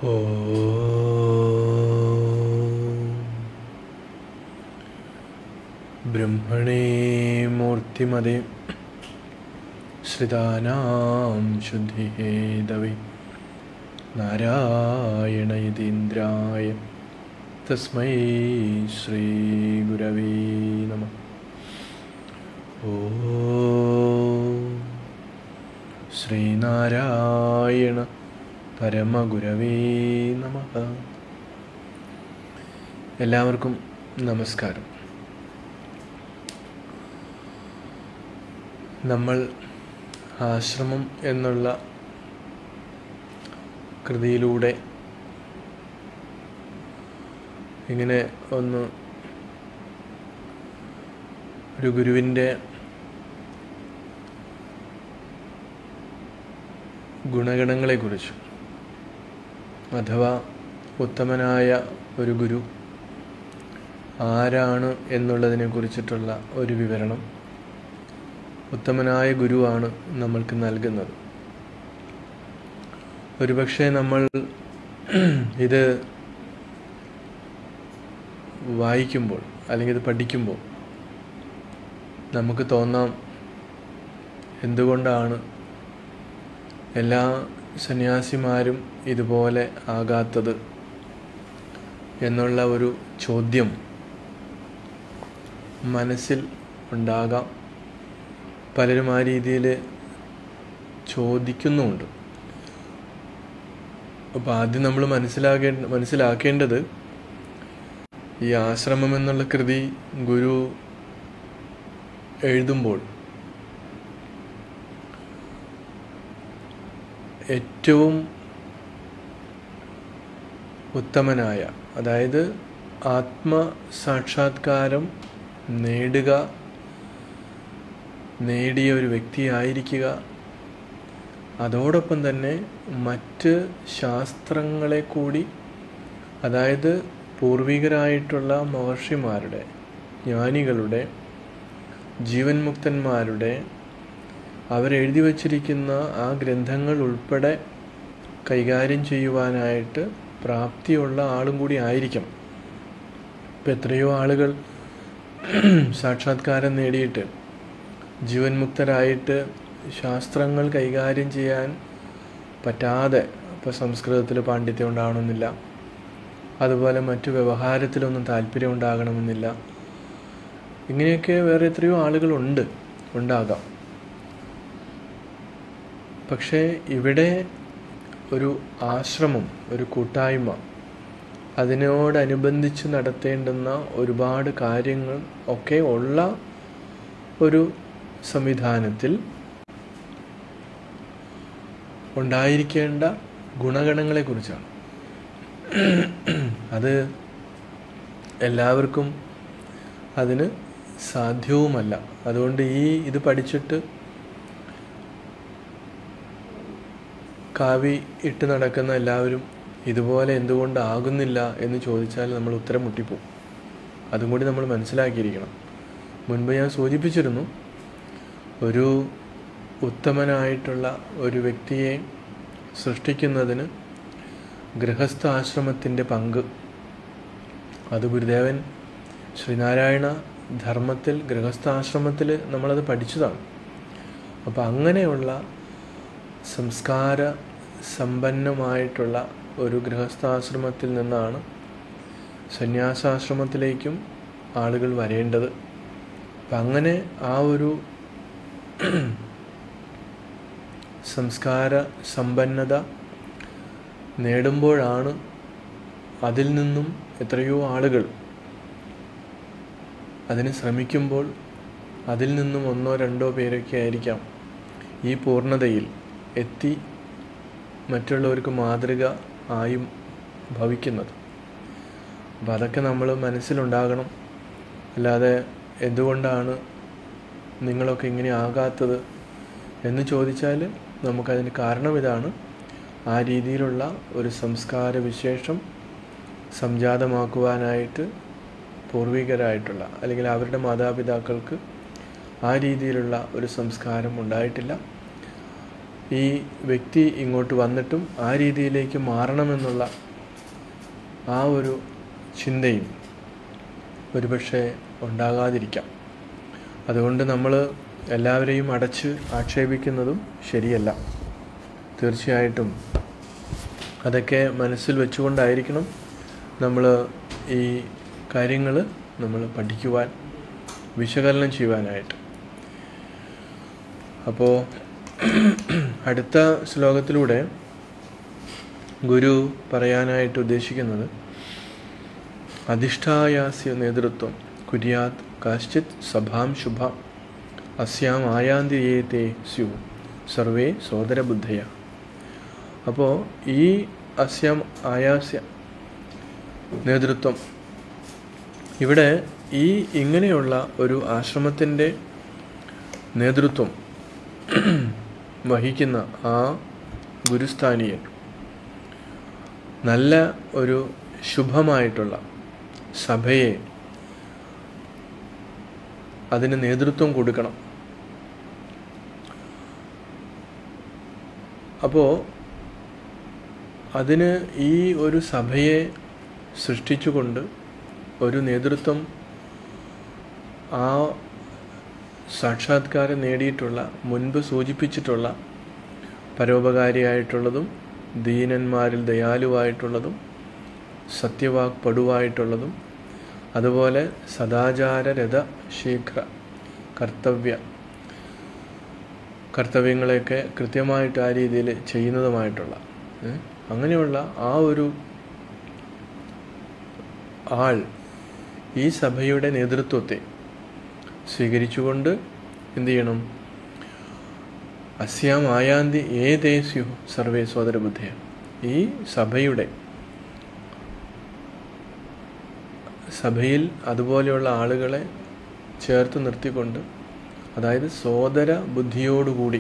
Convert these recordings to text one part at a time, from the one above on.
ब्रह्मणे मूर्तिमदे श्रितानां शुद्धिहेदवे नारायण इतीन्द्राय तस्मै श्रीगुरवे नमः ॐ ശ്രീനാരായണ പരമഗുരവേ നമ എല്ലാവർക്കും നമസ്കാരം നമ്മൾ ആശ്രമം എന്നുള്ള കൃതിയിലൂടെ ഇങ്ങനെ ഒന്ന് ഒരു ഗുരുവിൻ്റെ ഗുണഗണങ്ങളെക്കുറിച്ചും അഥവാ ഉത്തമനായ ഒരു ഗുരു ആരാണ് എന്നുള്ളതിനെ കുറിച്ചിട്ടുള്ള ഒരു വിവരണം ഉത്തമനായ ഗുരുവാണ് നമ്മൾക്ക് നൽകുന്നത് ഒരുപക്ഷെ നമ്മൾ ഇത് വായിക്കുമ്പോൾ അല്ലെങ്കിൽ ഇത് പഠിക്കുമ്പോൾ നമുക്ക് തോന്നാം എന്തുകൊണ്ടാണ് എല്ലാ സന്യാസിമാരും ഇതുപോലെ ആകാത്തത് എന്നുള്ള ഒരു ചോദ്യം മനസ്സിൽ ഉണ്ടാകാം പലരും ആ രീതിയിൽ ചോദിക്കുന്നുമുണ്ട് അപ്പോൾ ആദ്യം നമ്മൾ മനസ്സിലാകേ മനസ്സിലാക്കേണ്ടത് ഈ ആശ്രമം എന്നുള്ള കൃതി ഗുരു എഴുതുമ്പോൾ ഏറ്റവും ഉത്തമനായ അതായത് ആത്മസാക്ഷാത്കാരം നേടുക നേടിയ ഒരു വ്യക്തിയായിരിക്കുക അതോടൊപ്പം തന്നെ മറ്റ് ശാസ്ത്രങ്ങളെ കൂടി അതായത് പൂർവികരായിട്ടുള്ള മഹർഷിമാരുടെ ജ്ഞാനികളുടെ ജീവൻ മുക്തന്മാരുടെ അവരെഴുതി വച്ചിരിക്കുന്ന ആ ഗ്രന്ഥങ്ങൾ ഉൾപ്പെടെ കൈകാര്യം ചെയ്യുവാനായിട്ട് പ്രാപ്തിയുള്ള ആളും കൂടി ആയിരിക്കണം ഇപ്പം എത്രയോ ആളുകൾ സാക്ഷാത്കാരം നേടിയിട്ട് ജീവൻ മുക്തരായിട്ട് ശാസ്ത്രങ്ങൾ കൈകാര്യം ചെയ്യാൻ പറ്റാതെ ഇപ്പോൾ സംസ്കൃതത്തിൽ പാണ്ഡിത്യം ഉണ്ടാകണമെന്നില്ല അതുപോലെ മറ്റു വ്യവഹാരത്തിലൊന്നും താല്പര്യം ഉണ്ടാകണമെന്നില്ല ഇങ്ങനെയൊക്കെ വേറെ എത്രയോ ആളുകളുണ്ട് ഉണ്ടാകാം പക്ഷേ ഇവിടെ ഒരു ആശ്രമം ഒരു കൂട്ടായ്മ അതിനോടനുബന്ധിച്ച് നടത്തേണ്ടുന്ന ഒരുപാട് കാര്യങ്ങൾ ഒക്കെ ഉള്ള ഒരു സംവിധാനത്തിൽ ഉണ്ടായിരിക്കേണ്ട ഗുണഗണങ്ങളെക്കുറിച്ചാണ് അത് എല്ലാവർക്കും അതിന് സാധ്യവുമല്ല അതുകൊണ്ട് ഈ ഇത് പഠിച്ചിട്ട് കാവി ഇട്ട് നടക്കുന്ന എല്ലാവരും ഇതുപോലെ എന്തുകൊണ്ടാകുന്നില്ല എന്ന് ചോദിച്ചാൽ നമ്മൾ ഉത്തരം മുട്ടിപ്പോവും അതും കൂടി നമ്മൾ മനസ്സിലാക്കിയിരിക്കണം മുൻപ് ഞാൻ സൂചിപ്പിച്ചിരുന്നു ഒരു ഉത്തമനായിട്ടുള്ള ഒരു വ്യക്തിയെ സൃഷ്ടിക്കുന്നതിന് ഗൃഹസ്ഥ ആശ്രമത്തിൻ്റെ പങ്ക് അത് ഗുരുദേവൻ ശ്രീനാരായണ ധർമ്മത്തിൽ ഗൃഹസ്ഥാശ്രമത്തിൽ നമ്മളത് പഠിച്ചതാണ് അപ്പോൾ അങ്ങനെയുള്ള സംസ്കാര സമ്പന്നമായിട്ടുള്ള ഒരു ഗൃഹസ്ഥാശ്രമത്തിൽ നിന്നാണ് സന്യാസാശ്രമത്തിലേക്കും ആളുകൾ വരേണ്ടത് അപ്പം അങ്ങനെ ആ ഒരു സംസ്കാര സമ്പന്നത നേടുമ്പോഴാണ് അതിൽ നിന്നും എത്രയോ ആളുകൾ അതിന് ശ്രമിക്കുമ്പോൾ അതിൽ നിന്നും ഒന്നോ രണ്ടോ പേരൊക്കെ ആയിരിക്കാം ഈ പൂർണ്ണതയിൽ എത്തി മറ്റുള്ളവർക്ക് മാതൃക ആയും ഭവിക്കുന്നത് അപ്പം അതൊക്കെ നമ്മൾ മനസ്സിലുണ്ടാകണം അല്ലാതെ എന്തുകൊണ്ടാണ് നിങ്ങളൊക്കെ ഇങ്ങനെ ആകാത്തത് എന്ന് ചോദിച്ചാൽ നമുക്കതിന് കാരണം ഇതാണ് ആ രീതിയിലുള്ള ഒരു സംസ്കാര വിശേഷം സംജാതമാക്കുവാനായിട്ട് പൂർവികരായിട്ടുള്ള അല്ലെങ്കിൽ അവരുടെ മാതാപിതാക്കൾക്ക് ആ രീതിയിലുള്ള ഒരു സംസ്കാരം ഉണ്ടായിട്ടില്ല ഈ വ്യക്തി ഇങ്ങോട്ട് വന്നിട്ടും ആ രീതിയിലേക്ക് മാറണമെന്നുള്ള ആ ഒരു ചിന്തയും ഒരുപക്ഷെ ഉണ്ടാകാതിരിക്കാം അതുകൊണ്ട് നമ്മൾ എല്ലാവരെയും അടച്ച് ആക്ഷേപിക്കുന്നതും ശരിയല്ല തീർച്ചയായിട്ടും അതൊക്കെ മനസ്സിൽ വെച്ചുകൊണ്ടായിരിക്കണം നമ്മൾ ഈ കാര്യങ്ങൾ നമ്മൾ പഠിക്കുവാൻ വിശകലനം ചെയ്യുവാനായിട്ട് അപ്പോൾ അടുത്ത ശ്ലോകത്തിലൂടെ ഗുരു പറയാനായിട്ട് ഉദ്ദേശിക്കുന്നത് അധിഷ്ഠായാസ്യ നേതൃത്വം കുര്യാത് കാശ്ചിത് സഭാം ശുഭ അസ്യാം ആയാന്തിയേത്തെ സ്യു സർവേ സോദരബുദ്ധയ അപ്പോൾ ഈ അസ്യാം ആയാസ്യ നേതൃത്വം ഇവിടെ ഈ ഇങ്ങനെയുള്ള ഒരു ആശ്രമത്തിൻ്റെ നേതൃത്വം വഹിക്കുന്ന ആ ഗുരുസ്ഥാനീയൻ നല്ല ഒരു ശുഭമായിട്ടുള്ള സഭയെ അതിന് നേതൃത്വം കൊടുക്കണം അപ്പോൾ അതിന് ഈ ഒരു സഭയെ സൃഷ്ടിച്ചുകൊണ്ട് ഒരു നേതൃത്വം ആ സാക്ഷാത്കാരം നേടിയിട്ടുള്ള മുൻപ് സൂചിപ്പിച്ചിട്ടുള്ള പരോപകാരിയായിട്ടുള്ളതും ദീനന്മാരിൽ ദയാലുവായിട്ടുള്ളതും സത്യവാക് പടുവായിട്ടുള്ളതും അതുപോലെ സദാചാരരഥ ശീഘ്ര കർത്തവ്യ കർത്തവ്യങ്ങളെയൊക്കെ കൃത്യമായിട്ട് ആ രീതിയിൽ ചെയ്യുന്നതുമായിട്ടുള്ള ഏ? അങ്ങനെയുള്ള ആ ഒരു ആൾ ഈ സഭയുടെ നേതൃത്വത്തെ സ്വീകരിച്ചുകൊണ്ട് എന്തു ചെയ്യണം അസ്യാം ആയാന്തി ഏതേസ്യു സർവേ സോദരബുദ്ധിയ ഈ സഭയുടെ സഭയിൽ അതുപോലെയുള്ള ആളുകളെ ചേർത്ത് നിർത്തിക്കൊണ്ട് അതായത് സോദര ബുദ്ധിയോടുകൂടി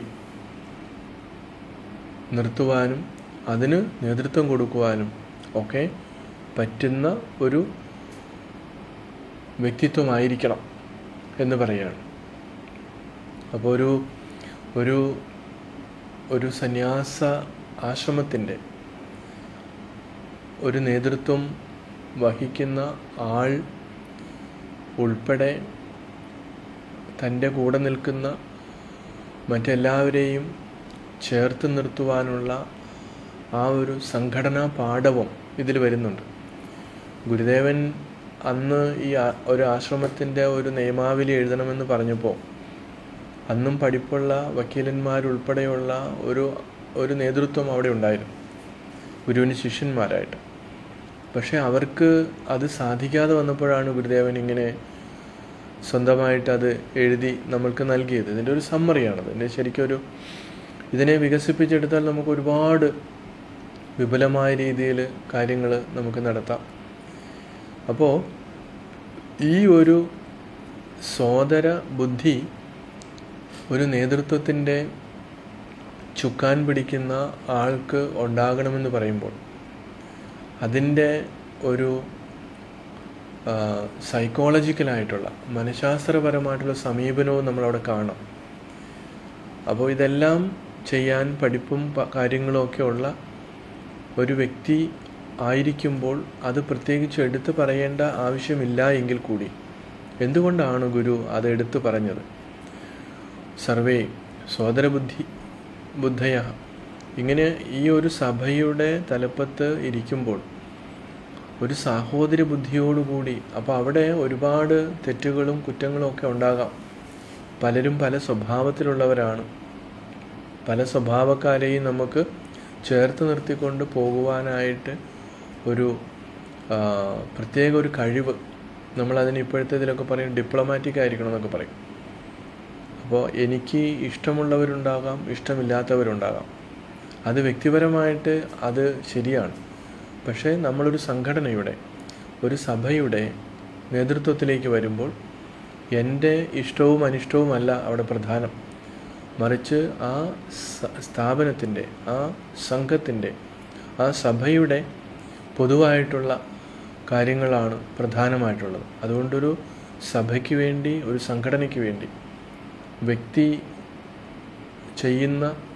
നിർത്തുവാനും അതിന് നേതൃത്വം കൊടുക്കുവാനും ഒക്കെ പറ്റുന്ന ഒരു വ്യക്തിത്വമായിരിക്കണം എന്ന് പറയുകയാണ് അപ്പോൾ ഒരു ഒരു ഒരു സന്യാസ ആശ്രമത്തിൻ്റെ ഒരു നേതൃത്വം വഹിക്കുന്ന ആൾ ഉൾപ്പെടെ തൻ്റെ കൂടെ നിൽക്കുന്ന മറ്റെല്ലാവരെയും ചേർത്ത് നിർത്തുവാനുള്ള ആ ഒരു സംഘടനാ പാഠവും ഇതിൽ വരുന്നുണ്ട് ഗുരുദേവൻ അന്ന് ഈ ആ- ഒരു ആശ്രമത്തിൻ്റെ ഒരു നിയമാവലി എഴുതണമെന്ന് പറഞ്ഞപ്പോൾ അന്നും പഠിപ്പുള്ള വക്കീലന്മാരുൾപ്പെടെയുള്ള ഒരു ഒരു നേതൃത്വം അവിടെ ഉണ്ടായിരുന്നു ഗുരുവിന് ശിഷ്യന്മാരായിട്ട് പക്ഷേ അവർക്ക് അത് സാധിക്കാതെ വന്നപ്പോഴാണ് ഗുരുദേവൻ ഇങ്ങനെ സ്വന്തമായിട്ട് അത് എഴുതി നമ്മൾക്ക് നൽകിയത് ഇതിൻ്റെ ഒരു സമ്മറിയാണത് ഇതിൻ്റെ ശരിക്കൊരു ഇതിനെ വികസിപ്പിച്ചെടുത്താൽ നമുക്ക് ഒരുപാട് വിപുലമായ രീതിയിൽ കാര്യങ്ങൾ നമുക്ക് നടത്താം അപ്പോൾ ഈ ഒരു സോദര ബുദ്ധി ഒരു നേതൃത്വത്തിൻ്റെ ചുക്കാൻ പിടിക്കുന്ന ആൾക്ക് ഉണ്ടാകണമെന്ന് പറയുമ്പോൾ അതിൻ്റെ ഒരു സൈക്കോളജിക്കലായിട്ടുള്ള മനഃശാസ്ത്രപരമായിട്ടുള്ള സമീപനവും നമ്മളവിടെ കാണാം അപ്പോൾ ഇതെല്ലാം ചെയ്യാൻ പഠിപ്പും പ- കാര്യങ്ങളും ഒക്കെ ഉള്ള ഒരു വ്യക്തി ആയിരിക്കുമ്പോൾ അത് പ്രത്യേകിച്ച് എടുത്തു പറയേണ്ട ആവശ്യമില്ല എങ്കിൽ കൂടി എന്തുകൊണ്ടാണ് ഗുരു അത് എടുത്തു പറഞ്ഞത് സർവേ സോദരബുദ്ധി ബുദ്ധയ ഇങ്ങനെ ഈ ഒരു സഭയുടെ തലപ്പത്ത് ഇരിക്കുമ്പോൾ ഒരു സാഹോദര്യ ബുദ്ധിയോടുകൂടി അപ്പോൾ അവിടെ ഒരുപാട് തെറ്റുകളും കുറ്റങ്ങളും ഒക്കെ ഉണ്ടാകാം പലരും പല സ്വഭാവത്തിലുള്ളവരാണ് പല സ്വഭാവക്കാരെയും നമുക്ക് ചേർത്ത് നിർത്തിക്കൊണ്ട് പോകുവാനായിട്ട് ഒരു ആ, പ്രത്യേക ഒരു കഴിവ് നമ്മളതിന് ഇപ്പോഴത്തെ ഇതിലൊക്കെ പറയും ഡിപ്ലോമാറ്റിക് ആയിരിക്കണം എന്നൊക്കെ പറയും അപ്പോൾ എനിക്ക് ഇഷ്ടമുള്ളവരുണ്ടാകാം ഇഷ്ടമില്ലാത്തവരുണ്ടാകാം അത് വ്യക്തിപരമായിട്ട് അത് ശരിയാണ് പക്ഷേ നമ്മളൊരു സംഘടനയുടെ ഒരു സഭയുടെ നേതൃത്വത്തിലേക്ക് വരുമ്പോൾ എൻ്റെ ഇഷ്ടവും അനിഷ്ടവുമല്ല അവിടെ പ്രധാനം മറിച്ച് ആ സ- സ്ഥാപനത്തിൻ്റെ ആ സംഘത്തിൻ്റെ ആ സഭയുടെ പൊതുവായിട്ടുള്ള കാര്യങ്ങളാണ് പ്രധാനമായിട്ടുള്ളത് അതുകൊണ്ടൊരു സഭയ്ക്ക് വേണ്ടി ഒരു സംഘടനയ്ക്ക് വേണ്ടി വ്യക്തി ചെയ്യുന്ന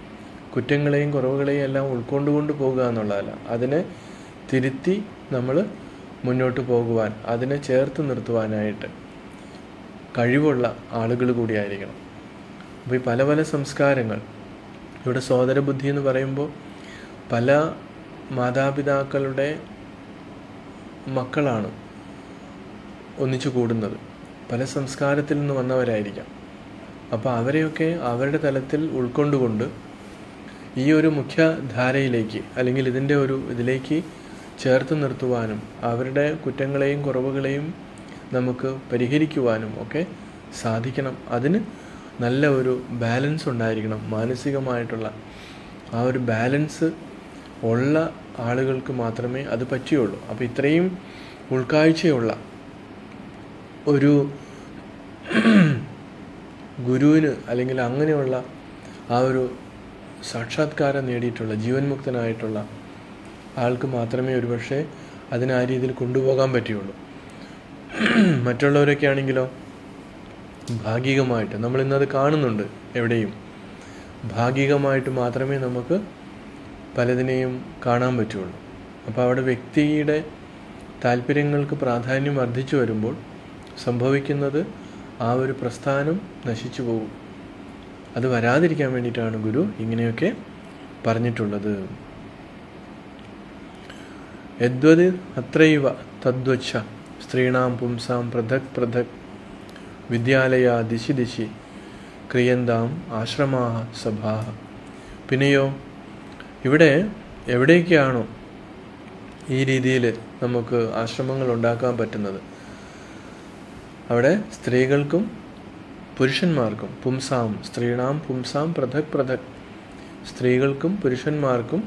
കുറ്റങ്ങളെയും കുറവുകളെയും എല്ലാം ഉൾക്കൊണ്ടുകൊണ്ട് പോകുക എന്നുള്ളതല്ല അതിനെ തിരുത്തി നമ്മൾ മുന്നോട്ട് പോകുവാൻ അതിനെ ചേർത്ത് നിർത്തുവാനായിട്ട് കഴിവുള്ള ആളുകൾ കൂടിയായിരിക്കണം അപ്പോൾ ഈ പല പല സംസ്കാരങ്ങൾ ഇവിടെ സോദരബുദ്ധി എന്ന് പറയുമ്പോൾ പല മാതാപിതാക്കളുടെ മക്കളാണ് ഒന്നിച്ചു കൂടുന്നത് പല സംസ്കാരത്തിൽ നിന്ന് വന്നവരായിരിക്കാം അപ്പോൾ അവരെയൊക്കെ അവരുടെ തലത്തിൽ ഉൾക്കൊണ്ടുകൊണ്ട് ഈ ഒരു മുഖ്യധാരയിലേക്ക് അല്ലെങ്കിൽ ഇതിൻ്റെ ഒരു ഇതിലേക്ക് ചേർത്ത് നിർത്തുവാനും അവരുടെ കുറ്റങ്ങളെയും കുറവുകളെയും നമുക്ക് പരിഹരിക്കുവാനും ഒക്കെ സാധിക്കണം അതിന് നല്ല ഒരു ബാലൻസ് ഉണ്ടായിരിക്കണം മാനസികമായിട്ടുള്ള ആ ഒരു ബാലൻസ് ഉള്ള ആളുകൾക്ക് മാത്രമേ അത് പറ്റുകയുള്ളൂ അപ്പോൾ ഇത്രയും ഉൾക്കാഴ്ചയുള്ള ഒരു ഗുരുവിന് അല്ലെങ്കിൽ അങ്ങനെയുള്ള ആ ഒരു സാക്ഷാത്കാരം നേടിയിട്ടുള്ള ജീവൻ മുക്തനായിട്ടുള്ള ആൾക്ക് മാത്രമേ ഒരുപക്ഷെ അതിനെ ആ രീതിയിൽ കൊണ്ടുപോകാൻ പറ്റുകയുള്ളൂ മറ്റുള്ളവരൊക്കെ ആണെങ്കിലോ ഭാഗികമായിട്ട് നമ്മൾ ഇന്നത് കാണുന്നുണ്ട് എവിടെയും ഭാഗികമായിട്ട് മാത്രമേ നമുക്ക് പലതിനെയും കാണാൻ പറ്റുള്ളൂ അപ്പോൾ അവിടെ വ്യക്തിയുടെ താല്പര്യങ്ങൾക്ക് പ്രാധാന്യം വർദ്ധിച്ചു വരുമ്പോൾ സംഭവിക്കുന്നത് ആ ഒരു പ്രസ്ഥാനം നശിച്ചു പോകും അത് വരാതിരിക്കാൻ വേണ്ടിയിട്ടാണ് ഗുരു ഇങ്ങനെയൊക്കെ പറഞ്ഞിട്ടുള്ളത് യദ്വത് അത്രൈവ തദ്വച്ഛ സ്ത്രീണാം പുംസാം പൃഥക് പൃഥക് വിദ്യാലയ ദിശി ദിശി ക്രിയന്താം ആശ്രമാഹ സഭാഹ പിന്നെയോ ഇവിടെ എവിടേക്കാണോ ഈ രീതിയിൽ നമുക്ക് ആശ്രമങ്ങൾ ഉണ്ടാക്കാൻ പറ്റുന്നത് അവിടെ സ്ത്രീകൾക്കും പുരുഷന്മാർക്കും പുംസാം സ്ത്രീണാം പുംസാം പൃഥക് പൃഥക് സ്ത്രീകൾക്കും പുരുഷന്മാർക്കും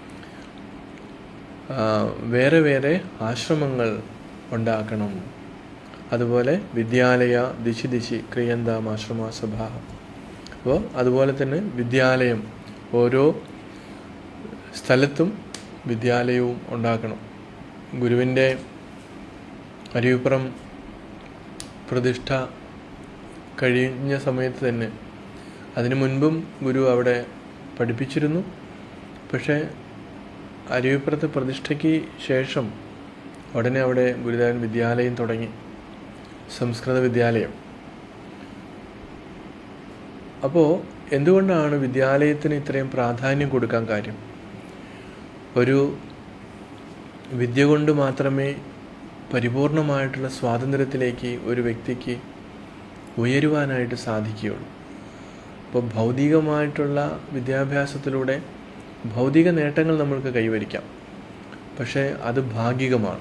വേറെ വേറെ ആശ്രമങ്ങൾ ഉണ്ടാക്കണം അതുപോലെ വിദ്യാലയ ദിശി ദിശി ക്രിയന്താം ആശ്രമ സഭ അപ്പോൾ അതുപോലെ തന്നെ വിദ്യാലയം ഓരോ സ്ഥലത്തും വിദ്യാലയവും ഉണ്ടാക്കണം ഗുരുവിൻ്റെ അരിവിപ്പുറം പ്രതിഷ്ഠ കഴിഞ്ഞ സമയത്ത് തന്നെ അതിനു മുൻപും ഗുരു അവിടെ പഠിപ്പിച്ചിരുന്നു പക്ഷേ അരുവിപ്പുറത്ത് പ്രതിഷ്ഠയ്ക്ക് ശേഷം ഉടനെ അവിടെ ഗുരുദേവൻ വിദ്യാലയം തുടങ്ങി സംസ്കൃത വിദ്യാലയം അപ്പോൾ എന്തുകൊണ്ടാണ് വിദ്യാലയത്തിന് ഇത്രയും പ്രാധാന്യം കൊടുക്കാൻ കാര്യം ഒരു വിദ്യ കൊണ്ട് മാത്രമേ പരിപൂർണമായിട്ടുള്ള സ്വാതന്ത്ര്യത്തിലേക്ക് ഒരു വ്യക്തിക്ക് ഉയരുവാനായിട്ട് സാധിക്കുകയുള്ളൂ അപ്പോൾ ഭൗതികമായിട്ടുള്ള വിദ്യാഭ്യാസത്തിലൂടെ ഭൗതിക നേട്ടങ്ങൾ നമ്മൾക്ക് കൈവരിക്കാം പക്ഷേ അത് ഭാഗികമാണ്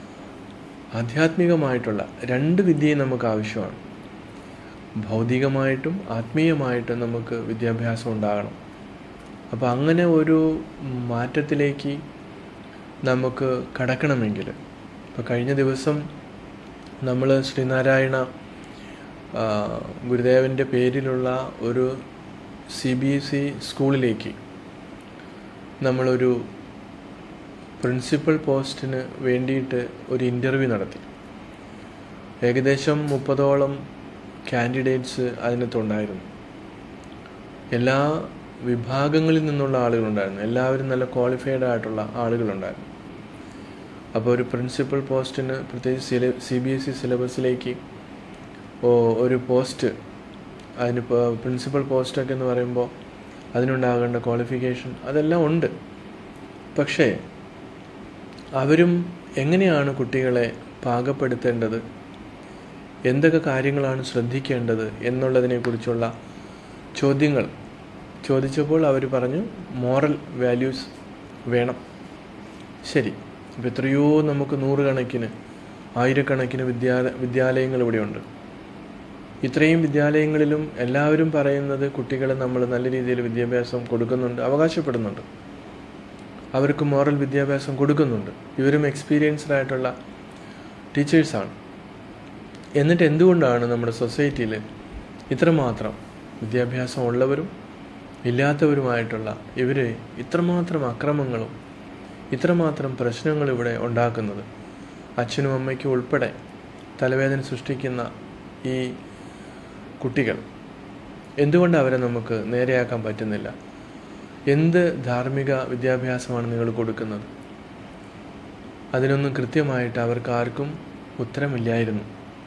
ആധ്യാത്മികമായിട്ടുള്ള രണ്ട് വിദ്യയും നമുക്ക് ആവശ്യമാണ് ഭൗതികമായിട്ടും ആത്മീയമായിട്ടും നമുക്ക് വിദ്യാഭ്യാസം ഉണ്ടാകണം അപ്പോൾ അങ്ങനെ ഒരു മാറ്റത്തിലേക്ക് നമുക്ക് കടക്കണമെങ്കിൽ ഇപ്പോൾ കഴിഞ്ഞ ദിവസം നമ്മൾ ശ്രീനാരായണ ഗുരുദേവൻ്റെ പേരിലുള്ള ഒരു സി ബി എസ് ഇ സ്കൂളിലേക്ക് നമ്മളൊരു പ്രിൻസിപ്പൽ പോസ്റ്റിന് വേണ്ടിയിട്ട് ഒരു ഇൻ്റർവ്യൂ നടത്തി ഏകദേശം മുപ്പതോളം കാൻഡിഡേറ്റ്സ് അതിനകത്തുണ്ടായിരുന്നു എല്ലാ വിഭാഗങ്ങളിൽ നിന്നുള്ള ആളുകളുണ്ടായിരുന്നു എല്ലാവരും നല്ല ക്വാളിഫൈഡ് ആയിട്ടുള്ള ആളുകളുണ്ടായിരുന്നു അപ്പോൾ ഒരു പ്രിൻസിപ്പൽ പോസ്റ്റിന് പ്രത്യേകിച്ച് സില സി ബി എസ് ഇ സിലബസിലേക്ക് ഒരു പോസ്റ്റ് അതിന് പ്രിൻസിപ്പൽ പോസ്റ്റൊക്കെ എന്ന് പറയുമ്പോൾ അതിനുണ്ടാകേണ്ട ക്വാളിഫിക്കേഷൻ അതെല്ലാം ഉണ്ട് പക്ഷേ അവരും എങ്ങനെയാണ് കുട്ടികളെ പാകപ്പെടുത്തേണ്ടത് എന്തൊക്കെ കാര്യങ്ങളാണ് ശ്രദ്ധിക്കേണ്ടത് എന്നുള്ളതിനെക്കുറിച്ചുള്ള ചോദ്യങ്ങൾ ചോദിച്ചപ്പോൾ അവർ പറഞ്ഞു മോറൽ വാല്യൂസ് വേണം ശരി ഇപ്പോൾ എത്രയോ നമുക്ക് നൂറുകണക്കിന് ആയിരക്കണക്കിന് വിദ്യാലയ വിദ്യാലയങ്ങൾ ഇവിടെയുണ്ട് ഇത്രയും വിദ്യാലയങ്ങളിലും എല്ലാവരും പറയുന്നത് കുട്ടികളെ നമ്മൾ നല്ല രീതിയിൽ വിദ്യാഭ്യാസം കൊടുക്കുന്നുണ്ട് അവകാശപ്പെടുന്നുണ്ട് അവർക്ക് മോറൽ വിദ്യാഭ്യാസം കൊടുക്കുന്നുണ്ട് ഇവരും എക്സ്പീരിയൻസ്ഡ് ആയിട്ടുള്ള ടീച്ചേഴ്സാണ് എന്നിട്ട് എന്തുകൊണ്ടാണ് നമ്മുടെ സൊസൈറ്റിയിൽ ഇത്രമാത്രം വിദ്യാഭ്യാസം ഉള്ളവരും ഇല്ലാത്തവരുമായിട്ടുള്ള ഇവർ ഇത്രമാത്രം അക്രമങ്ങളും ഇത്രമാത്രം പ്രശ്നങ്ങൾ ഇവിടെ ഉണ്ടാക്കുന്നത് അച്ഛനും അമ്മയ്ക്കും ഉൾപ്പെടെ തലവേദന സൃഷ്ടിക്കുന്ന ഈ കുട്ടികൾ എന്തുകൊണ്ട് അവരെ നമുക്ക് നേരെയാക്കാൻ പറ്റുന്നില്ല എന്ത് ധാർമ്മിക വിദ്യാഭ്യാസമാണ് നിങ്ങൾ കൊടുക്കുന്നത് അതിനൊന്നും കൃത്യമായിട്ട് അവർക്ക് ആർക്കും ഉത്തരമില്ലായിരുന്നു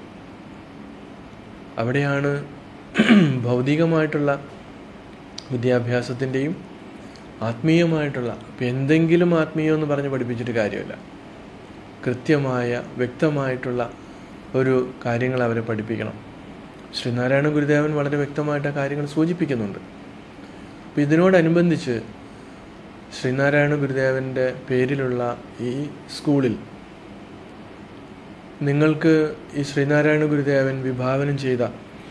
അവിടെയാണ് ഭൗതികമായിട്ടുള്ള വിദ്യാഭ്യാസത്തിൻ്റെയും ആത്മീയമായിട്ടുള്ള ഇപ്പം എന്തെങ്കിലും ആത്മീയം എന്ന് പറഞ്ഞ് പഠിപ്പിച്ചിട്ട് കാര്യമില്ല കൃത്യമായ വ്യക്തമായിട്ടുള്ള ഒരു കാര്യങ്ങൾ അവരെ പഠിപ്പിക്കണം ശ്രീനാരായണ ഗുരുദേവൻ വളരെ വ്യക്തമായിട്ട് ആ കാര്യങ്ങൾ സൂചിപ്പിക്കുന്നുണ്ട് അപ്പോൾ ഇതിനോടനുബന്ധിച്ച് ശ്രീനാരായണ ഗുരുദേവൻ്റെ പേരിലുള്ള ഈ സ്കൂളിൽ നിങ്ങൾക്ക് ഈ ശ്രീനാരായണ ഗുരുദേവൻ വിഭാവനം ചെയ്ത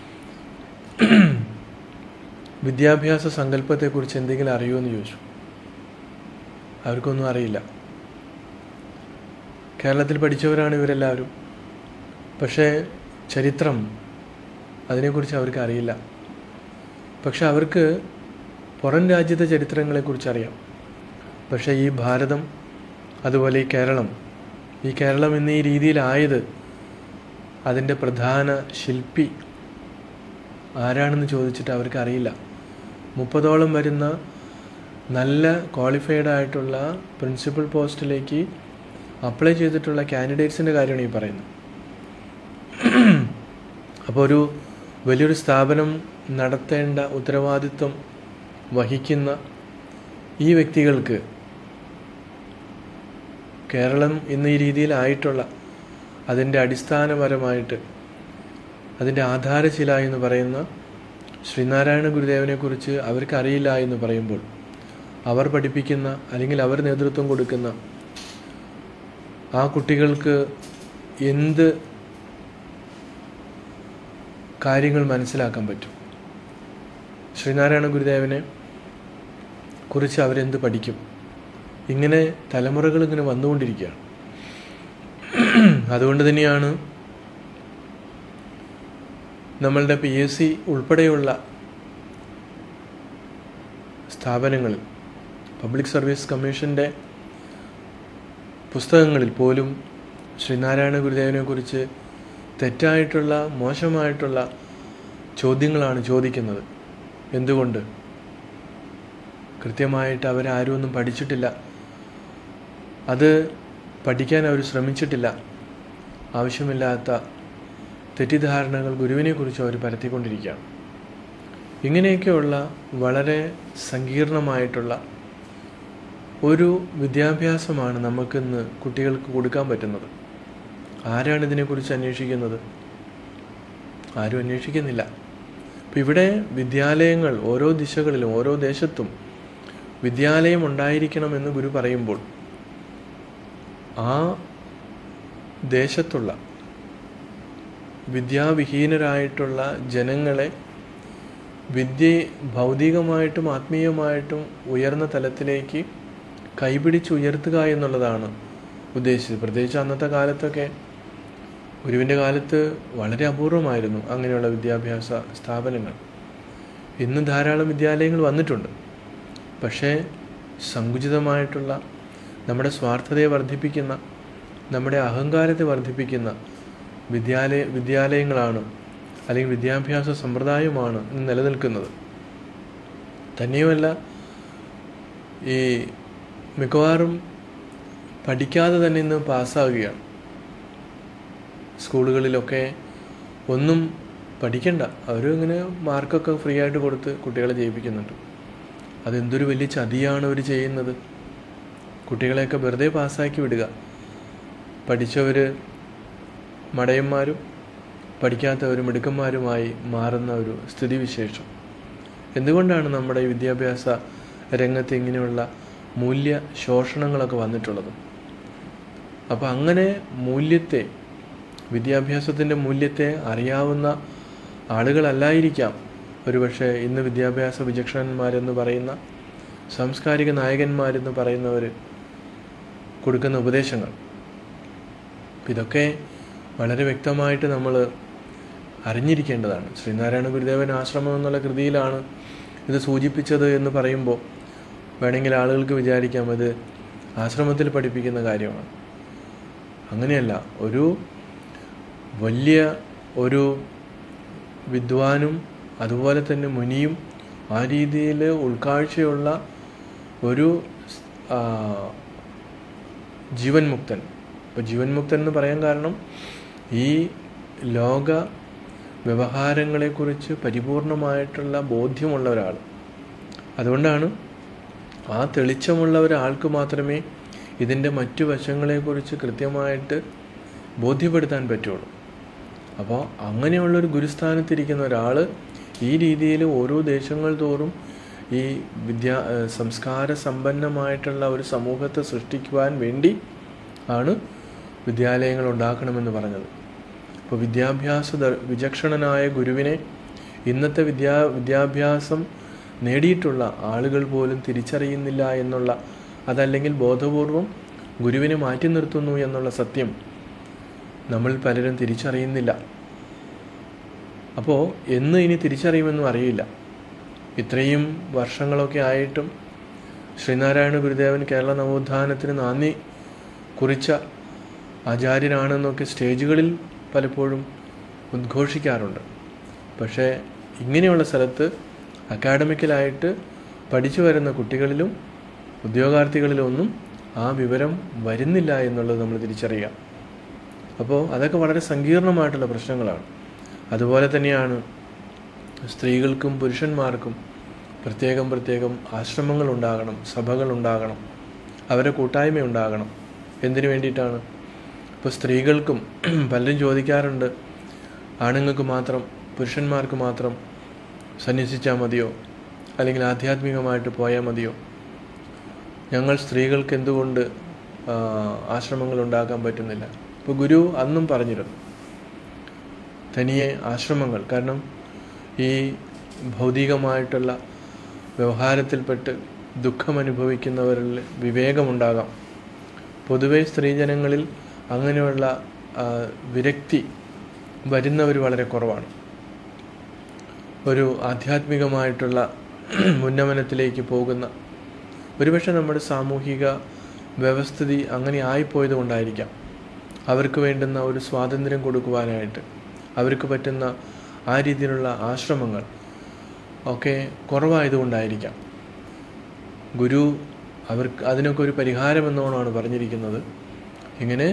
വിദ്യാഭ്യാസ സങ്കല്പത്തെക്കുറിച്ച് എന്തെങ്കിലും അറിയുമെന്ന് ചോദിച്ചു അവർക്കൊന്നും അറിയില്ല കേരളത്തിൽ പഠിച്ചവരാണ് ഇവരെല്ലാവരും പക്ഷേ ചരിത്രം അതിനെക്കുറിച്ച് അവർക്ക് അറിയില്ല പക്ഷെ അവർക്ക് പുറം രാജ്യത്തെ ചരിത്രങ്ങളെക്കുറിച്ച് അറിയാം പക്ഷേ ഈ ഭാരതം അതുപോലെ ഈ കേരളം ഈ കേരളം എന്ന ഈ രീതിയിലായത് അതിൻ്റെ പ്രധാന ശില്പി ആരാണെന്ന് ചോദിച്ചിട്ട് അവർക്ക് അറിയില്ല മുപ്പതോളം വരുന്ന നല്ല ക്വാളിഫൈഡ് ആയിട്ടുള്ള പ്രിൻസിപ്പൽ പോസ്റ്റിലേക്ക് അപ്ലൈ ചെയ്തിട്ടുള്ള കാൻഡിഡേറ്റ്സിൻ്റെ കാര്യമാണ് ഈ പറയുന്നത് അപ്പോൾ ഒരു വലിയൊരു സ്ഥാപനം നടത്തേണ്ട ഉത്തരവാദിത്വം വഹിക്കുന്ന ഈ വ്യക്തികൾക്ക് കേരളം ഇന്ന് ഈ രീതിയിലായിട്ടുള്ള അതിൻ്റെ അടിസ്ഥാനപരമായിട്ട് അതിൻ്റെ ആധാരശില എന്ന് പറയുന്ന ശ്രീനാരായണ ഗുരുദേവനെക്കുറിച്ച് അവർക്ക് അറിയില്ല എന്ന് പറയുമ്പോൾ അവർ പഠിപ്പിക്കുന്ന അല്ലെങ്കിൽ അവർ നേതൃത്വം കൊടുക്കുന്ന ആ കുട്ടികൾക്ക് എന്ത് കാര്യങ്ങൾ മനസ്സിലാക്കാൻ പറ്റും ശ്രീനാരായണ ഗുരുദേവനെ കുറിച്ച് അവരെന്ത് പഠിക്കും ഇങ്ങനെ തലമുറകൾ ഇങ്ങനെ വന്നുകൊണ്ടിരിക്കുകയാണ് അതുകൊണ്ട് തന്നെയാണ് നമ്മളുടെ പി എസ് സി ഉൾപ്പെടെയുള്ള സ്ഥാപനങ്ങളിൽ പബ്ലിക് സർവീസ് കമ്മീഷൻ്റെ പുസ്തകങ്ങളിൽ പോലും ശ്രീനാരായണ ഗുരുദേവനെക്കുറിച്ച് തെറ്റായിട്ടുള്ള മോശമായിട്ടുള്ള ചോദ്യങ്ങളാണ് ചോദിക്കുന്നത് എന്തുകൊണ്ട് കൃത്യമായിട്ട് അവരാരും ഒന്നും പഠിച്ചിട്ടില്ല അത് പഠിക്കാൻ അവർ ശ്രമിച്ചിട്ടില്ല ആവശ്യമില്ലാത്ത തെറ്റിദ്ധാരണകൾ ഗുരുവിനെക്കുറിച്ച് അവർ പരത്തിക്കൊണ്ടിരിക്കുകയാണ് ഇങ്ങനെയൊക്കെയുള്ള വളരെ സങ്കീർണമായിട്ടുള്ള ഒരു വിദ്യാഭ്യാസമാണ് നമുക്കിന്ന് കുട്ടികൾക്ക് കൊടുക്കാൻ പറ്റുന്നത് ആരാണ് ഇതിനെക്കുറിച്ച് അന്വേഷിക്കുന്നത് ആരും അന്വേഷിക്കുന്നില്ല അപ്പം ഇവിടെ വിദ്യാലയങ്ങൾ ഓരോ ദിശകളിലും ഓരോ ദേശത്തും വിദ്യാലയം ഉണ്ടായിരിക്കണമെന്ന് ഗുരു പറയുമ്പോൾ ആ ദേശത്തുള്ള വിദ്യാവിഹീനരായിട്ടുള്ള ജനങ്ങളെ വിദ്യ ഭൗതികമായിട്ടും ആത്മീയമായിട്ടും ഉയർന്ന തലത്തിലേക്ക് കൈപിടിച്ചുയർത്തുക എന്നുള്ളതാണ് ഉദ്ദേശിച്ചത് പ്രത്യേകിച്ച് അന്നത്തെ കാലത്തൊക്കെ ഗുരുവിൻ്റെ കാലത്ത് വളരെ അപൂർവമായിരുന്നു അങ്ങനെയുള്ള വിദ്യാഭ്യാസ സ്ഥാപനങ്ങൾ ഇന്ന് ധാരാളം വിദ്യാലയങ്ങൾ വന്നിട്ടുണ്ട് പക്ഷേ സങ്കുചിതമായിട്ടുള്ള നമ്മുടെ സ്വാർത്ഥതയെ വർദ്ധിപ്പിക്കുന്ന നമ്മുടെ അഹങ്കാരത്തെ വർദ്ധിപ്പിക്കുന്ന വിദ്യാലയ വിദ്യാലയങ്ങളാണ് അല്ലെങ്കിൽ വിദ്യാഭ്യാസ സമ്പ്രദായമാണ് ഇന്ന് നിലനിൽക്കുന്നത് തന്നെയുമല്ല ഈ മിക്കവാറും പഠിക്കാതെ തന്നെ ഇന്ന് പാസ്സാവുകയാണ് സ്കൂളുകളിലൊക്കെ ഒന്നും പഠിക്കണ്ട അവരും ഇങ്ങനെ മാർക്കൊക്കെ ഫ്രീ ആയിട്ട് കൊടുത്ത് കുട്ടികളെ ജയിപ്പിക്കുന്നുണ്ട് അതെന്തൊരു വലിയ ചതിയാണ് അവർ ചെയ്യുന്നത് കുട്ടികളെയൊക്കെ വെറുതെ പാസ്സാക്കി വിടുക പഠിച്ചവർ മടയന്മാരും പഠിക്കാത്തവർ മിടുക്കന്മാരുമായി മാറുന്ന ഒരു സ്ഥിതിവിശേഷം എന്തുകൊണ്ടാണ് നമ്മുടെ ഈ വിദ്യാഭ്യാസ രംഗത്ത് ഇങ്ങനെയുള്ള മൂല്യ ശോഷണങ്ങളൊക്കെ വന്നിട്ടുള്ളത് അപ്പോൾ അങ്ങനെ മൂല്യത്തെ വിദ്യാഭ്യാസത്തിൻ്റെ മൂല്യത്തെ അറിയാവുന്ന ആളുകളല്ലായിരിക്കാം ഒരുപക്ഷെ ഇന്ന് വിദ്യാഭ്യാസ വിചക്ഷണന്മാരെന്ന് പറയുന്ന സാംസ്കാരിക നായകന്മാരെന്ന് പറയുന്നവർ കൊടുക്കുന്ന ഉപദേശങ്ങൾ ഇതൊക്കെ വളരെ വ്യക്തമായിട്ട് നമ്മൾ അറിഞ്ഞിരിക്കേണ്ടതാണ് ശ്രീനാരായണ ഗുരുദേവൻ ആശ്രമം എന്നുള്ള കൃതിയിലാണ് ഇത് സൂചിപ്പിച്ചത് എന്ന് പറയുമ്പോൾ വേണമെങ്കിൽ ആളുകൾക്ക് വിചാരിക്കാം അത് ആശ്രമത്തിൽ പഠിപ്പിക്കുന്ന കാര്യമാണ് അങ്ങനെയല്ല ഒരു വലിയ ഒരു വിദ്വാനും അതുപോലെ തന്നെ മുനിയും ആ രീതിയിൽ ഉൾക്കാഴ്ചയുള്ള ഒരു ആ, ജീവൻ മുക്തൻ ഇപ്പോൾ ജീവൻ മുക്തൻ എന്ന് പറയാൻ കാരണം ഈ ലോക വ്യവഹാരങ്ങളെക്കുറിച്ച് പരിപൂർണമായിട്ടുള്ള ബോധ്യമുള്ള ഒരാൾ അതുകൊണ്ടാണ് ആ തെളിച്ചമുള്ള ഒരാൾക്ക് മാത്രമേ ഇതിൻ്റെ മറ്റു വശങ്ങളെക്കുറിച്ച് കൃത്യമായിട്ട് ബോധ്യപ്പെടുത്താൻ പറ്റുള്ളൂ അപ്പോൾ അങ്ങനെയുള്ളൊരു ഗുരുസ്ഥാനത്തിരിക്കുന്ന ഒരാൾ ഈ രീതിയിൽ ഓരോ ദേശങ്ങൾ തോറും ഈ വിദ്യാ ഏഹ് സംസ്കാര സമ്പന്നമായിട്ടുള്ള ഒരു സമൂഹത്തെ സൃഷ്ടിക്കുവാൻ വേണ്ടി ആണ് വിദ്യാലയങ്ങൾ ഉണ്ടാക്കണമെന്ന് പറഞ്ഞത് ഇപ്പോൾ വിദ്യാഭ്യാസ ദ- വിചക്ഷണനായ ഗുരുവിനെ ഇന്നത്തെ വിദ്യാ വിദ്യാഭ്യാസം നേടിയിട്ടുള്ള ആളുകൾ പോലും തിരിച്ചറിയുന്നില്ല എന്നുള്ള അതല്ലെങ്കിൽ ബോധപൂർവം ഗുരുവിനെ മാറ്റി നിർത്തുന്നു എന്നുള്ള സത്യം നമ്മൾ പലരും തിരിച്ചറിയുന്നില്ല അപ്പോൾ എന്ന് ഇനി തിരിച്ചറിയുമെന്നും അറിയില്ല ഇത്രയും വർഷങ്ങളൊക്കെ ആയിട്ടും ശ്രീനാരായണ ഗുരുദേവൻ കേരള നവോത്ഥാനത്തിന് നാന്ദി കുറിച്ച ആചാര്യനാണെന്നൊക്കെ സ്റ്റേജുകളിൽ പലപ്പോഴും ഉദ്ഘോഷിക്കാറുണ്ട് പക്ഷേ ഇങ്ങനെയുള്ള സ്ഥലത്ത് അക്കാഡമിക്കലായിട്ട് പഠിച്ചു വരുന്ന കുട്ടികളിലും ഉദ്യോഗാർത്ഥികളിലൊന്നും ആ വിവരം വരുന്നില്ല എന്നുള്ളത് നമ്മൾ തിരിച്ചറിയുക അപ്പോൾ അതൊക്കെ വളരെ സങ്കീർണമായിട്ടുള്ള പ്രശ്നങ്ങളാണ് അതുപോലെ തന്നെയാണ് സ്ത്രീകൾക്കും പുരുഷന്മാർക്കും പ്രത്യേകം പ്രത്യേകം ആശ്രമങ്ങൾ ഉണ്ടാകണം സഭകൾ ഉണ്ടാകണം അവരെ കൂട്ടായ്മ ഉണ്ടാകണം എന്തിനു വേണ്ടിയിട്ടാണ് ഇപ്പോൾ സ്ത്രീകൾക്കും പലരും ചോദിക്കാറുണ്ട് ആണുങ്ങൾക്ക് മാത്രം പുരുഷന്മാർക്ക് മാത്രം സന്യസിച്ചാൽ മതിയോ അല്ലെങ്കിൽ ആധ്യാത്മികമായിട്ട് പോയാൽ മതിയോ ഞങ്ങൾ സ്ത്രീകൾക്ക് എന്തുകൊണ്ട് ആ, ആശ്രമങ്ങൾ ഉണ്ടാക്കാൻ പറ്റുന്നില്ല ഇപ്പോൾ ഗുരു അന്നും പറഞ്ഞിരുന്നു തനിയെ ആശ്രമങ്ങൾ കാരണം ഈ ഭൗതികമായിട്ടുള്ള വ്യവഹാരത്തിൽപ്പെട്ട് ദുഃഖം അനുഭവിക്കുന്നവരിൽ വിവേകമുണ്ടാകാം പൊതുവെ സ്ത്രീജനങ്ങളിൽ അങ്ങനെയുള്ള ആ, വിരക്തി വരുന്നവർ വളരെ കുറവാണ് ഒരു ആധ്യാത്മികമായിട്ടുള്ള ഉന്നമനത്തിലേക്ക് പോകുന്ന ഒരുപക്ഷെ നമ്മുടെ സാമൂഹിക വ്യവസ്ഥിതി അങ്ങനെ ആയിപ്പോയത് കൊണ്ടായിരിക്കാം അവർക്ക് വേണ്ടുന്ന ഒരു സ്വാതന്ത്ര്യം കൊടുക്കുവാനായിട്ട് അവർക്ക് പറ്റുന്ന ആ രീതിയിലുള്ള ആശ്രമങ്ങൾ ഒക്കെ കുറവായതുകൊണ്ടായിരിക്കാം ഗുരു അവർക്ക് അതിനൊക്കെ ഒരു പരിഹാരം എന്നോണമാണ് പറഞ്ഞിരിക്കുന്നത് ഇങ്ങനെ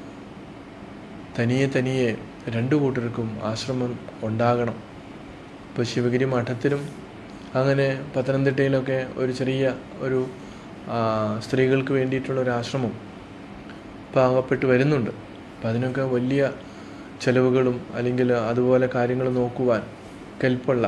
തനിയെ തനിയെ രണ്ടു കൂട്ടർക്കും ആശ്രമം ഉണ്ടാകണം ഇപ്പോൾ ശിവഗിരി മഠത്തിലും അങ്ങനെ പത്തനംതിട്ടയിലൊക്കെ ഒരു ചെറിയ ഒരു ആ, സ്ത്രീകൾക്ക് വേണ്ടിയിട്ടുള്ള ഒരു ആശ്രമം പാകപ്പെട്ട് വരുന്നുണ്ട് അപ്പം അതിനൊക്കെ വലിയ ചെലവുകളും അല്ലെങ്കിൽ അതുപോലെ കാര്യങ്ങൾ നോക്കുവാൻ കെൽപ്പുള്ള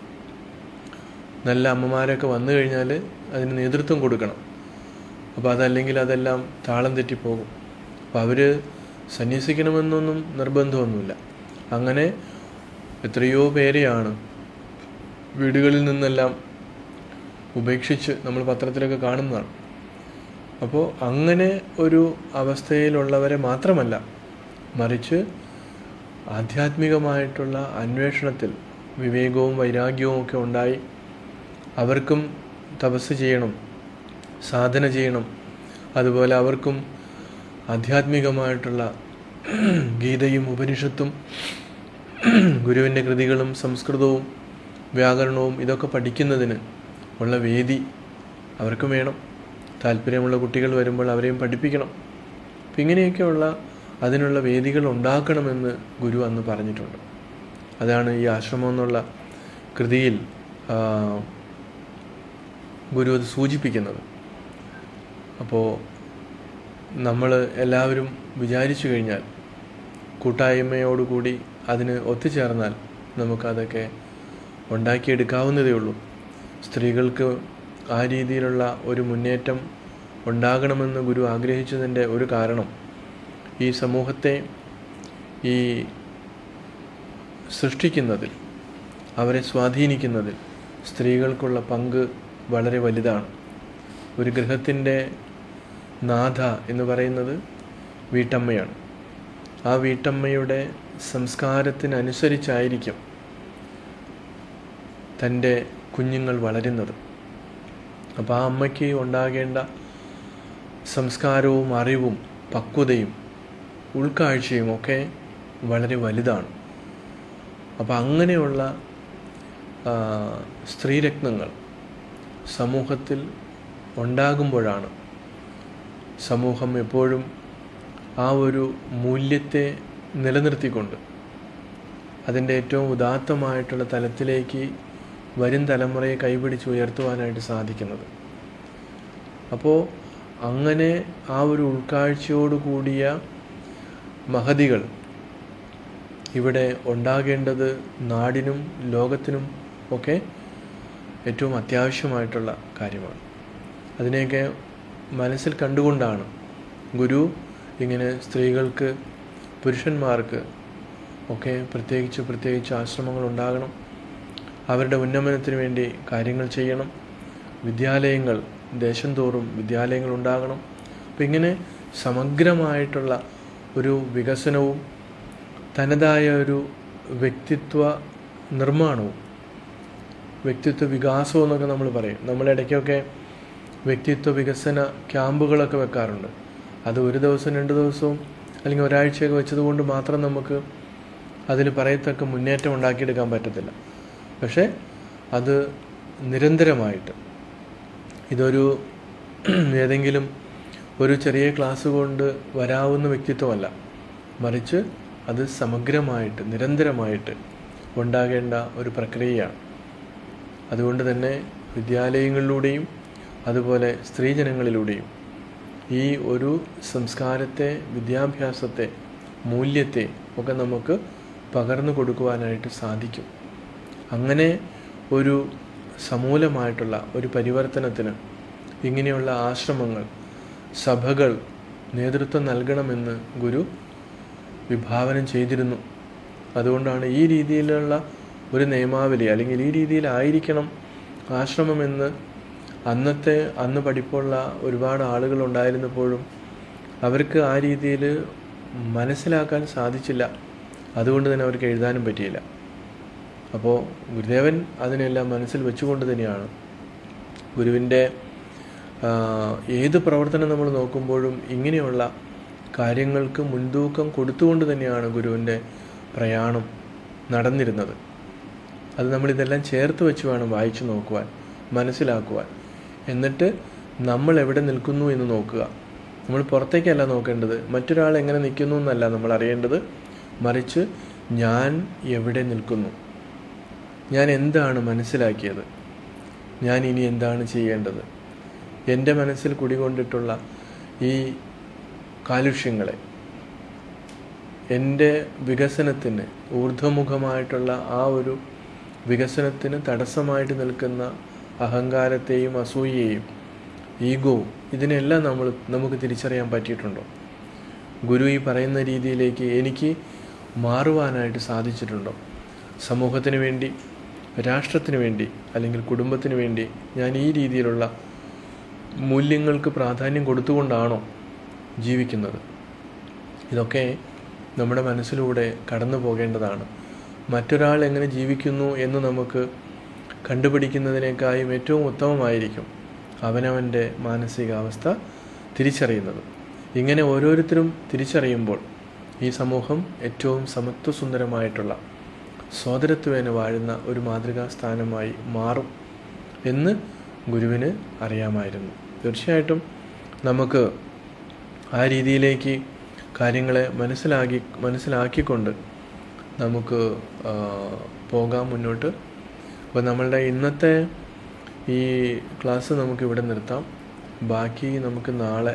നല്ല അമ്മമാരൊക്കെ വന്നു കഴിഞ്ഞാൽ അതിന് നേതൃത്വം കൊടുക്കണം അപ്പോൾ അതല്ലെങ്കിൽ അതെല്ലാം താളം തെറ്റിപ്പോകും അപ്പോൾ അവർ സന്യസിക്കണമെന്നൊന്നും നിർബന്ധമൊന്നുമില്ല അങ്ങനെ എത്രയോ പേരെയാണ് വീടുകളിൽ നിന്നെല്ലാം ഉപേക്ഷിച്ച് നമ്മൾ പത്രത്തിലൊക്കെ കാണുന്നതാണ് അപ്പോൾ അങ്ങനെ ഒരു അവസ്ഥയിലുള്ളവരെ മാത്രമല്ല മറിച്ച് ആധ്യാത്മികമായിട്ടുള്ള അന്വേഷണത്തിൽ വിവേകവും വൈരാഗ്യവും ഒക്കെ ഉണ്ടായി അവർക്കും തപസ് ചെയ്യണം സാധന ചെയ്യണം അതുപോലെ അവർക്കും ആധ്യാത്മികമായിട്ടുള്ള ഗീതയും ഉപനിഷത്തും ഗുരുവിൻ്റെ കൃതികളും സംസ്കൃതവും വ്യാകരണവും ഇതൊക്കെ പഠിക്കുന്നതിന് ഉള്ള വേദി അവർക്കും വേണം താല്പര്യമുള്ള കുട്ടികൾ വരുമ്പോൾ അവരെയും പഠിപ്പിക്കണം അപ്പം ഇങ്ങനെയൊക്കെയുള്ള അതിനുള്ള വേദികൾ ഉണ്ടാക്കണമെന്ന് ഗുരു അന്ന് പറഞ്ഞിട്ടുണ്ട് അതാണ് ഈ ആശ്രമം എന്നുള്ള കൃതിയിൽ ആ, ഗുരു അത് സൂചിപ്പിക്കുന്നത് അപ്പോൾ നമ്മൾ എല്ലാവരും വിചാരിച്ചു കഴിഞ്ഞാൽ കൂട്ടായ്മയോടുകൂടി അതിന് ഒത്തുചേർന്നാൽ നമുക്കതൊക്കെ ഉണ്ടാക്കിയെടുക്കാവുന്നതേ ഉള്ളൂ സ്ത്രീകൾക്ക് ആ രീതിയിലുള്ള ഒരു മുന്നേറ്റം ഉണ്ടാകണമെന്ന് ഗുരു ആഗ്രഹിച്ചതിൻ്റെ ഒരു കാരണം ഈ സമൂഹത്തെ ഈ സൃഷ്ടിക്കുന്നതിൽ അവരെ സ്വാധീനിക്കുന്നതിൽ സ്ത്രീകൾക്കുള്ള പങ്ക് വളരെ വലുതാണ് ഒരു ഗൃഹത്തിൻ്റെ നാഥ എന്ന് പറയുന്നത് വീട്ടമ്മയാണ് ആ വീട്ടമ്മയുടെ സംസ്കാരത്തിനനുസരിച്ചായിരിക്കും തൻ്റെ കുഞ്ഞുങ്ങൾ വളരുന്നത് അപ്പോൾ ആ അമ്മയ്ക്ക് ഉണ്ടാകേണ്ട സംസ്കാരവും അറിവും പക്വതയും ഉൾക്കാഴ്ചയും ഒക്കെ വളരെ വലുതാണ് അപ്പോൾ അങ്ങനെയുള്ള ആ, സ്ത്രീരത്നങ്ങൾ സമൂഹത്തിൽ ഉണ്ടാകുമ്പോഴാണ് സമൂഹം എപ്പോഴും ആ ഒരു മൂല്യത്തെ നിലനിർത്തിക്കൊണ്ട് അതിൻ്റെ ഏറ്റവും ഉദാത്തമായിട്ടുള്ള തലത്തിലേക്ക് വരും തലമുറയെ കൈപിടിച്ച് ഉയർത്തുവാനായിട്ട് സാധിക്കുന്നത് അപ്പോൾ അങ്ങനെ ആ ഒരു ഉൾക്കാഴ്ചയോട് കൂടിയ മഹതികൾ ഇവിടെ ഉണ്ടാകേണ്ടത് നാടിനും ലോകത്തിനും ഒക്കെ ഏറ്റവും അത്യാവശ്യമായിട്ടുള്ള കാര്യമാണ് അതിനെയൊക്കെ മനസ്സിൽ കണ്ടുകൊണ്ടാണ് ഗുരു ഇങ്ങനെ സ്ത്രീകൾക്ക് പുരുഷന്മാർക്ക് ഒക്കെ പ്രത്യേകിച്ച് പ്രത്യേകിച്ച് ആശ്രമങ്ങൾ ഉണ്ടാകണം അവരുടെ ഉന്നമനത്തിന് വേണ്ടി കാര്യങ്ങൾ ചെയ്യണം വിദ്യാലയങ്ങൾ ദേശം തോറും വിദ്യാലയങ്ങൾ ഉണ്ടാകണം അപ്പം ഇങ്ങനെ സമഗ്രമായിട്ടുള്ള ഒരു വികസനവും തനതായ ഒരു വ്യക്തിത്വ നിർമ്മാണവും വ്യക്തിത്വ വികാസവും എന്നൊക്കെ നമ്മൾ പറയും നമ്മളിടയ്ക്കൊക്കെ വ്യക്തിത്വ വികസന ക്യാമ്പുകളൊക്കെ വെക്കാറുണ്ട് അത് ഒരു ദിവസം രണ്ട് ദിവസവും അല്ലെങ്കിൽ ഒരാഴ്ചയൊക്കെ വെച്ചതുകൊണ്ട് മാത്രം നമുക്ക് അതിൽ പറയത്തക്ക മുന്നേറ്റം ഉണ്ടാക്കിയെടുക്കാൻ പറ്റത്തില്ല പക്ഷേ അത് നിരന്തരമായിട്ട് ഇതൊരു ഏതെങ്കിലും ഒരു ചെറിയ ക്ലാസ് കൊണ്ട് വരാവുന്ന വ്യക്തിത്വമല്ല മറിച്ച് അത് സമഗ്രമായിട്ട് നിരന്തരമായിട്ട് ഉണ്ടാകേണ്ട ഒരു പ്രക്രിയയാണ് അതുകൊണ്ട് തന്നെ വിദ്യാലയങ്ങളിലൂടെയും അതുപോലെ സ്ത്രീജനങ്ങളിലൂടെയും ഈ ഒരു സംസ്കാരത്തെ വിദ്യാഭ്യാസത്തെ മൂല്യത്തെ ഒക്കെ നമുക്ക് പകർന്നു കൊടുക്കുവാനായിട്ട് സാധിക്കും അങ്ങനെ ഒരു സമൂലമായിട്ടുള്ള ഒരു പരിവർത്തനത്തിന് ഇങ്ങനെയുള്ള ആശ്രമങ്ങൾ സഭകൾ നേതൃത്വം നൽകണമെന്ന് ഗുരു വിഭാവനം ചെയ്തിരുന്നു അതുകൊണ്ടാണ് ഈ രീതിയിലുള്ള ഒരു നിയമാവലി അല്ലെങ്കിൽ ഈ രീതിയിലായിരിക്കണം ആശ്രമമെന്ന് അന്നത്തെ അന്ന് പഠിപ്പുള്ള ഒരുപാട് ആളുകൾ ഉണ്ടായിരുന്നപ്പോഴും അവർക്ക് ആ രീതിയിൽ മനസ്സിലാക്കാൻ സാധിച്ചില്ല അതുകൊണ്ട് തന്നെ അവർക്ക് എഴുതാനും പറ്റിയില്ല അപ്പോൾ ഗുരുദേവൻ അതിനെല്ലാം മനസ്സിൽ വെച്ചുകൊണ്ട് തന്നെയാണ് ഗുരുവിൻ്റെ ഏത് പ്രവർത്തനം നമ്മൾ നോക്കുമ്പോഴും ഇങ്ങനെയുള്ള കാര്യങ്ങൾക്ക് മുൻതൂക്കം കൊടുത്തുകൊണ്ട് തന്നെയാണ് ഗുരുവിൻ്റെ പ്രയാണം നടന്നിരുന്നത് അത് നമ്മളിതെല്ലാം ചേർത്ത് വെച്ച് വേണം വായിച്ചു നോക്കുവാൻ മനസ്സിലാക്കുവാൻ എന്നിട്ട് നമ്മൾ എവിടെ നിൽക്കുന്നു എന്ന് നോക്കുക നമ്മൾ പുറത്തേക്കല്ല നോക്കേണ്ടത് മറ്റൊരാൾ എങ്ങനെ നിൽക്കുന്നു എന്നല്ല നമ്മൾ അറിയേണ്ടത് മറിച്ച് ഞാൻ എവിടെ നിൽക്കുന്നു ഞാൻ എന്താണ് മനസ്സിലാക്കിയത് ഞാൻ ഇനി എന്താണ് ചെയ്യേണ്ടത് എൻ്റെ മനസ്സിൽ കുടികൊണ്ടിട്ടുള്ള ഈ കാലുഷ്യങ്ങളെ എൻ്റെ വികസനത്തിന് ഊർധ്വമുഖമായിട്ടുള്ള ആ ഒരു വികസനത്തിന് തടസ്സമായിട്ട് നിൽക്കുന്ന അഹങ്കാരത്തെയും അസൂയയെയും ഈഗോവും ഇതിനെല്ലാം നമ്മൾ നമുക്ക് തിരിച്ചറിയാൻ പറ്റിയിട്ടുണ്ടോ ഗുരു ഈ പറയുന്ന രീതിയിലേക്ക് എനിക്ക് മാറുവാനായിട്ട് സാധിച്ചിട്ടുണ്ടോ സമൂഹത്തിന് വേണ്ടി രാഷ്ട്രത്തിന് വേണ്ടി അല്ലെങ്കിൽ കുടുംബത്തിന് വേണ്ടി ഞാൻ ഈ രീതിയിലുള്ള മൂല്യങ്ങൾക്ക് പ്രാധാന്യം കൊടുത്തുകൊണ്ടാണോ ജീവിക്കുന്നത് ഇതൊക്കെ നമ്മുടെ മനസ്സിലൂടെ കടന്നു പോകേണ്ടതാണ് മറ്റൊരാൾ എങ്ങനെ ജീവിക്കുന്നു എന്ന് നമുക്ക് കണ്ടുപിടിക്കുന്നതിനേക്കാളും ഏറ്റവും ഉത്തമമായിരിക്കും അവനവൻ്റെ മാനസികാവസ്ഥ തിരിച്ചറിയുന്നത് ഇങ്ങനെ ഓരോരുത്തരും തിരിച്ചറിയുമ്പോൾ ഈ സമൂഹം ഏറ്റവും സമത്വസുന്ദരമായിട്ടുള്ള സോദരത്വേന വാഴുന്ന ഒരു മാതൃകാ സ്ഥാനമായി മാറും എന്ന് ഗുരുവിന് അറിയാമായിരുന്നു തീർച്ചയായിട്ടും നമുക്ക് ആ രീതിയിലേക്ക് കാര്യങ്ങളെ മനസ്സിലാക്കി മനസ്സിലാക്കിക്കൊണ്ട് നമുക്ക് പോകാം മുന്നോട്ട് അപ്പോൾ നമ്മളുടെ ഇന്നത്തെ ഈ ക്ലാസ് നമുക്ക് ഇവിടെ നിർത്താം ബാക്കി നമുക്ക് നാളെ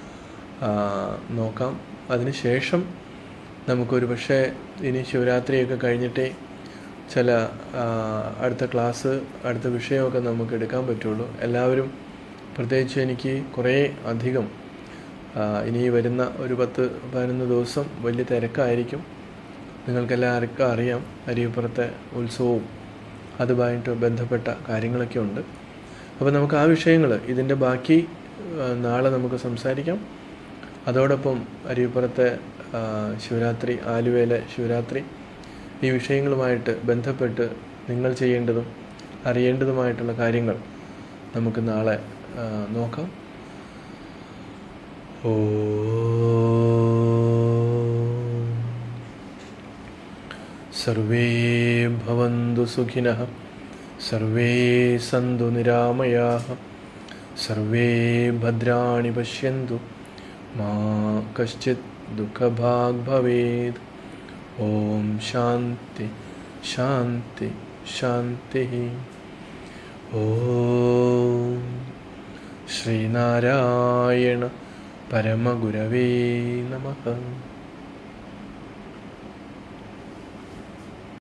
നോക്കാം അതിനുശേഷം നമുക്കൊരു പക്ഷേ ഇനി ശിവരാത്രിയൊക്കെ കഴിഞ്ഞിട്ടേ ചില അടുത്ത ക്ലാസ് അടുത്ത വിഷയമൊക്കെ നമുക്ക് എടുക്കാൻ പറ്റുള്ളൂ എല്ലാവരും പ്രത്യേകിച്ച് എനിക്ക് കുറേ അധികം ഇനി വരുന്ന ഒരു പത്ത് പതിനൊന്ന് ദിവസം വലിയ തിരക്കായിരിക്കും നിങ്ങൾക്കെല്ലാവർക്കും അറിയാം അരിയപ്പുറത്തെ ഉത്സവവും അതുമായിട്ട് ബന്ധപ്പെട്ട കാര്യങ്ങളൊക്കെ ഉണ്ട് അപ്പോൾ നമുക്ക് ആ വിഷയങ്ങൾ ഇതിൻ്റെ ബാക്കി നാളെ നമുക്ക് സംസാരിക്കാം അതോടൊപ്പം അരിയപ്പുറത്തെ ശിവരാത്രി ആലുവയിലെ ശിവരാത്രി ഈ വിഷയങ്ങളുമായിട്ട് ബന്ധപ്പെട്ട് നിങ്ങൾ ചെയ്യേണ്ടതും അറിയേണ്ടതുമായിട്ടുള്ള കാര്യങ്ങൾ നമുക്ക് നാളെ നോക്കാം ഓ സർവേ ഭവന്തു സുഖിനഃ സർവേ സന്തു നിരാമയാः സർവേ ഭദ്രാണി പശ്യന്തു മാ കശ്ചിത് ദുഃഖഭാഗ് ഭവേത് ഓം ശാന്തി ശാന്തി ശാന്തി ഓം ശ്രീനാരായണ പരമഗുരവേ നമഃ